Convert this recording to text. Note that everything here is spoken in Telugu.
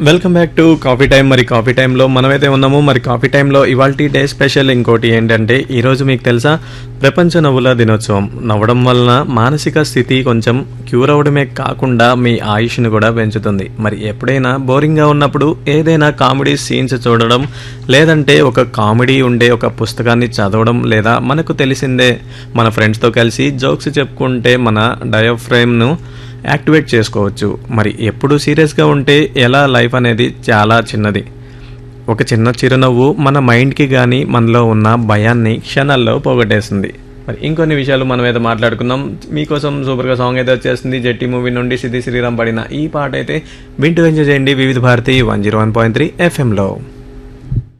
welcome back to coffee time మరి కాఫీ టైంలో మనమైతే ఉన్నాము మరి కాఫీ టైంలో ఇవాళ డే స్పెషల్ ఇంకోటి ఏంటంటే ఈరోజు మీకు తెలుసా ప్రపంచ నవ్వుల దినోత్సవం నవ్వడం వలన మానసిక స్థితి కొంచెం క్యూర్ అవడమే కాకుండా మీ ఆయుష్ను కూడా పెంచుతుంది మరి ఎప్పుడైనా బోరింగ్గా ఉన్నప్పుడు ఏదైనా కామెడీ సీన్స్ చూడడం లేదంటే ఒక కామెడీ ఉండే ఒక పుస్తకాన్ని చదవడం లేదా మనకు తెలిసిందే మన ఫ్రెండ్స్తో కలిసి జోక్స్ చెప్పుకుంటే మన డయోఫ్రేమ్ను యాక్టివేట్ చేసుకోవచ్చు మరి ఎప్పుడు సీరియస్గా ఉంటే ఎలా లైఫ్ అనేది చాలా చిన్నది ఒక చిన్న చిరునవ్వు మన మైండ్కి కానీ మనలో ఉన్న భయాన్ని క్షణాల్లో పోగొట్టేస్తుంది మరి ఇంకొన్ని విషయాలు మనం అయితే మాట్లాడుకుందాం మీకోసం సూపర్గా సాంగ్ అయితే వచ్చేస్తుంది జెట్టి మూవీ నుండి సిద్ధి శ్రీరామ్ పడిన ఈ పాట అయితే వింటూ ఎంజాయ్ చేయండి Vividh Bharati one zero one point three ఎఫ్ఎంలో